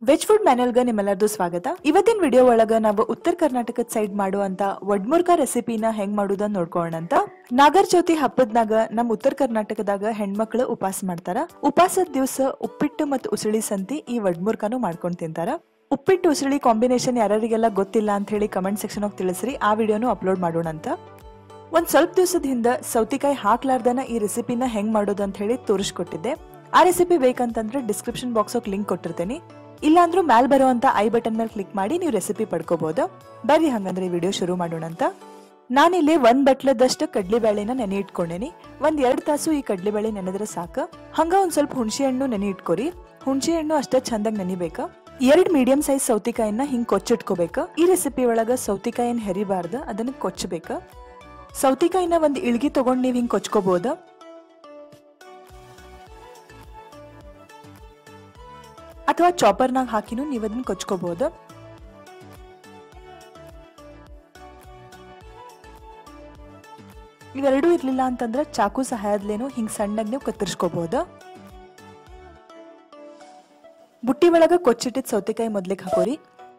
veg food ಮ್ಯಾನಲ್ಗ ನಿಮ್ಮೆಲ್ಲರದು ಸ್ವಾಗತ ಇವತ್ತಿನ video ಒಳಗ ನಾವು ಉತ್ತರ ಕರ್ನಾಟಕದ ಸೈಡ್ ಮಾಡುವಂತ ವಡ್ಮುರ್ಕ ರೆಸಿಪಿನ ಹೆಂಗ್ ಮಾಡುದನ್ನ ನೋಡ್ಕೊಳ್ಳೋಣ ಅಂತ ನಾಗರ ಚೌತಿ ಹಬ್ಬದ್ನಾಗ ನಮ್ ಉತ್ತರ ಕರ್ನಾಟಕದಾಗ ಹೆಣ್ಮಕ್ಳು ಉಪವಾಸ ಮಾಡ್ತಾರ ಉಪವಾಸದ ದಿವಸ ಉಪ್ಪಿಟ್ಟು ಮತ್ತು ಉಸುಳಿ ಸಂತಿ ಈ ವಡ್ಮುರ್ಕನು ಮಾಡ್ಕೊಂಡ್ ತಿಂತಾರ ಉಪ್ಪಿಟ್ಟು ಉಸುಳಿ ಕಾಂಬಿನೇಷನ್ ಯಾರಿಗೆಲ್ಲ ಗೊತ್ತಿಲ್ಲ ಅಂತ ಹೇಳಿ ಕಮೆಂಟ್ ಸೆಕ್ಷನ್ ಹೋಗಿ ತಿಳಿಸ್ರಿ ಆ ವಿಡಿಯೋನು ಅಪ್ಲೋಡ್ ಮಾಡೋಣ ಅಂತ ಒಂದ್ ಸ್ವಲ್ಪ ದಿವಸದ ಹಿಂದ ಸೌತಿಕಾಯಿ ಹಾಕ್ಲಾರ್ದನ ಈ ರೆಸಿಪಿನ ಹೆಂಗ್ ಮಾಡೋದು ಅಂತ ಹೇಳಿ ತೋರಿಸ್ಕೊಟ್ಟಿದ್ದೆ ಆ ರೆಸಿಪಿ ಬೇಕಂತಂದ್ರೆ ಡಿಸ್ಕ್ರಿಪ್ಷನ್ ಬಾಕ್ಸ್ ಲಿಂಕ್ ಕೊಟ್ಟಿರ್ತೇನೆ ಇಲ್ಲಾಂದ್ರೂ ಮ್ಯಾಲ್ ಬರುವಂತ ಐ ಬಟನ್ ಮೇಲೆ ಕ್ಲಿಕ್ ಮಾಡಿ ನೀವು ರೆಸಿಪಿ ಪಡ್ಕೋಬಹುದು ಬರ್ರಿ ಹಂಗಂದ್ರೆ ಈ ವಿಡಿಯೋ ಶುರು ಮಾಡೋಣ ಅಂತ ನಾನಿಲ್ಲಿ ಒಂದ್ ಬಟ್ಲದಷ್ಟು ಕಡ್ಲಿಬೇಳೆನ ನೆನೆ ಇಟ್ಕೊಂಡೇನಿ ಒಂದ್ ಎರಡ್ ತಾಸು ಈ ಕಡ್ಲಿಬೇಳೆ ನೆನೆದ್ರೆ ಸಾಕು ಹಂಗ ಒಂದ್ ಸ್ವಲ್ಪ ಹುಣಸೆ ಹಣ್ಣು ನೆನೆ ಇಟ್ಕೊರಿ ಹುಣಸೆ ಹಣ್ಣು ಅಷ್ಟೇ ಚಂದಾಗಿ ನೆನಿಬೇಕ ಎರಡ್ ಮೀಡಿಯಂ ಸೈಜ್ ಸೌತಿಕಾಯಿನ ಹಿಂಗ್ ಕೊಚ್ಚಿಟ್ಕೋಬೇಕ ಈ ರೆಸಿಪಿ ಒಳಗ ಸೌತಿಕಾಯಿನ ಹೆರಿಬಾರ್ದು ಅದನ್ನ ಕೊಚ್ಚಬೇಕ ಸೌತಿಕಾಯಿನ ಒಂದ್ ಇಳ್ಗಿ ತಗೊಂಡ್ ನೀವ್ ಹಿಂಗ್ ಕೊಚ್ಕೋಬಹುದ ಅಥವಾ ಚಾಪರ್ನಾಗ ಹಾಕಿನೂ ನೀವ್ ಅದನ್ನ ಕೊಚ್ಕೋಬಹುದು ಇವೆರಡೂ ಇರ್ಲಿಲ್ಲ ಅಂತಂದ್ರೆ ಚಾಕು ಸಹಾಯದ್ಲೇನು ಹಿಂಗ್ ಸಣ್ಣಗ್ ನೀವು ಕತ್ತರಿಸ್ಕೋಬಹುದು ಬುಟ್ಟಿ ಒಳಗ ಕೊಚ್ಚಿಟ್ಟಿದ್ ಸೌತೆಕಾಯಿ ಮೊದ್ಲಿಗೆ ಹಾಕೋರಿ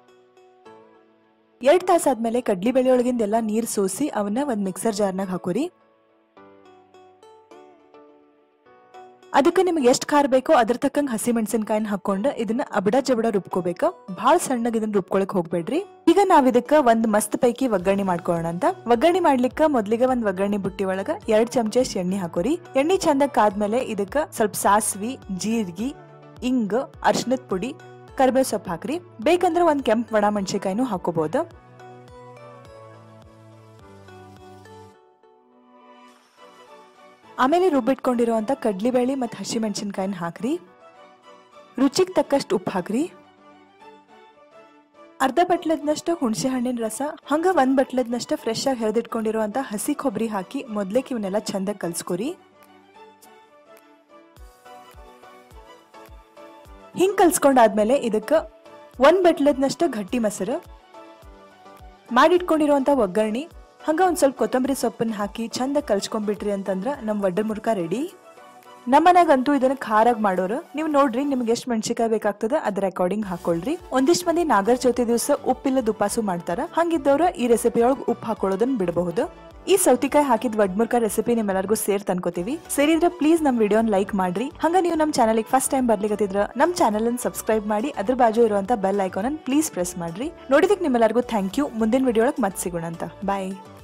ಎರಡ್ ತಾಸ ಆದ್ಮೇಲೆ ಕಡ್ಲಿ ಬೇಳೆ ಒಳಗಿಂದ ಎಲ್ಲಾ ನೀರ್ ಸೋಸಿ ಅವನ್ನ ಒಂದ್ ಮಿಕ್ಸರ್ ಜಾರ್ನಾಗ ಹಾಕೋರಿ ಅದಕ್ಕೆ ನಿಮ್ಗೆ ಎಷ್ಟು ಖಾರ ಬೇಕೋ ಅದ್ರ ತಕ್ಕಂಗ್ ಹಸಿ ಮೆಣಸಿನಕಾಯಿನ ಹಾಕೊಂಡು ಇದನ್ನ ಅಬಡ ಜಬಡ ರುಬ್ಕೋಬೇಕು ಭಾಳ ಸಣ್ಣಗ್ ಇದನ್ನ ರುಬ್ಕೊಳಕ್ ಹೋಗ್ಬೇಡ್ರಿ ಈಗ ನಾವ್ ಇದಕ್ಕ ಒಂದ್ ಮಸ್ತ್ ಪೈಕಿ ಒಗ್ಗರಣೆ ಮಾಡ್ಕೊಳ್ಳೋಣ ಅಂತ ಒಗ್ಗರಣೆ ಮಾಡ್ಲಿಕ್ಕ ಮೊದ್ಲಿಗೆ ಒಂದ್ ಒಗ್ಗರಣೆ ಬುಟ್ಟಿ ಒಳಗ ಎರಡ್ ಚಮಚ ಎಣ್ಣೆ ಹಾಕೋರಿ ಎಣ್ಣೆ ಚಂದಕ್ ಆದ್ಮೇಲೆ ಇದಕ್ಕ ಸ್ವಲ್ಪ ಸಾಸ್ವಿ ಜೀರ್ಗಿ ಇಂಗ್ ಅರ್ಶನದ ಪುಡಿ ಕರಿಬೇವು ಸೊಪ್ಪು ಹಾಕ್ರಿ ಬೇಕಂದ್ರೆ ಒಂದ್ ಕೆಂಪ್ ಒಣ ಮೆಣಸಿನಕಾಯಿನೂ ಹಾಕೋಬಹುದು ಆಮೇಲೆ ರುಬ್ಬಿಟ್ಕೊಂಡಿರುವಂತ ಕಡ್ಲಿಬೇಳೆ ಮತ್ತು ಹಸಿಮೆಣಸಿನ್ಕಾಯಿನ ಹಾಕ್ರಿ ರುಚಿಗೆ ತಕ್ಕಷ್ಟು ಉಪ್ಪು ಹಾಕ್ರಿ ಅರ್ಧ ಬಟ್ಲದ್ನಷ್ಟು ಹುಣಸೆ ಹಣ್ಣಿನ ರಸ ಹಂಗ ಒಂದ್ ಬಟ್ಲದ್ನಷ್ಟು ಫ್ರೆಶ್ ಆಗಿ ಹೆರೆದಿಟ್ಕೊಂಡಿರುವಂತ ಹಸಿ ಕೊಬ್ಬರಿ ಹಾಕಿ ಮೊದ್ಲೇಕ್ ಇವನ್ನೆಲ್ಲ ಚಂದ ಕಲ್ಸ್ಕೊರಿ ಹಿಂಗ್ ಕಲ್ಸ್ಕೊಂಡಾದ್ಮೇಲೆ ಇದಕ್ಕ ಒಂದ್ ಬಟ್ಲದ್ನಷ್ಟು ಗಟ್ಟಿ ಮೊಸರು ಮಾಡಿಟ್ಕೊಂಡಿರುವಂತ ಒಗ್ಗರಣೆ ಹಂಗ ಒಂದ್ ಸ್ವಲ್ಪ ಕೊತ್ತಂಬರಿ ಸೊಪ್ಪನ್ನ ಹಾಕಿ ಚಂದ ಕಲ್ಸ್ಕೊಂಡ್ಬಿಟ್ರಿ ಅಂತಂದ್ರ ನಮ್ ವಡ್ಡ ಮುರ್ಕ ರೆಡಿ ನಮ್ಮನ್ಯಾಗಂತೂ ಇದನ್ನ ಖಾರಾಗ್ ಮಾಡೋರು ನೀವು ನೋಡ್ರಿ ನಿಮ್ಗೆ ಎಷ್ಟು ಮೆಣಸಿಕಾಯಿ ಬೇಕಾಗ್ತದ ಅದ್ರ ಅಕಾರ್ಡಿಂಗ್ ಹಾಕೊಳ್ರಿ ಒಂದಿಷ್ಟು ಮಂದಿ ನಾಗರ ಚೌತಿ ದಿವಸ ಉಪ್ಪಿಲ್ಲದ ಉಪಾಸು ಮಾಡ್ತಾರ ಹಂಗಿದ್ದವ್ರ ಈ ರೆಸಿಪಿ ಒಳಗ್ ಉಪ್ಪು ಹಾಕೊಳ್ಳೋದನ್ನ ಬಿಡಬಹುದು ಈ ಸೌತಿಕಾಯಿ ಹಾಕಿದ ವಡ್ಮುರ್ಕ ರೆಸಿಪಿ ನಿಮ್ಮೆಲ್ಲರಿಗೂ ಸೇರ್ ತನ್ಕೋತೀವಿ ಸೇರಿದ್ರೆ ಪ್ಲೀಸ್ ನಮ್ ವಿಡಿಯೋನ್ ಲೈಕ್ ಮಾಡ್ರಿ ಹಂಗ ನೀವು ನಮ್ ಚಾನಲ್ ಫಸ್ಟ್ ಟೈಮ್ ಬರ್ಲಿಕತ್ತಿದ್ರ ನಮ್ ಚಾನಲ್ ಅನ್ನು ಸಬ್ಸ್ಕ್ರೈಬ್ ಮಾಡಿ ಅದ್ರ ಬಾಜು ಇರುವಂತ ಬೆಲ್ ಐಕಾನ್ ಅನ್ನು ಪ್ಲೀಸ್ ಪ್ರೆಸ್ ಮಾಡ್ರಿ ನೋಡಿದಕ್ಕೆ ನಿಮ್ಮೆಲ್ಲರಿಗೂ ಥ್ಯಾಂಕ್ ಯು ಮುಂದಿನ ವಿಡಿಯೋ ಒಳಗೆ ಮತ್ತೆ ಸಿಗೋಣ ಅಂತ ಬಾಯ್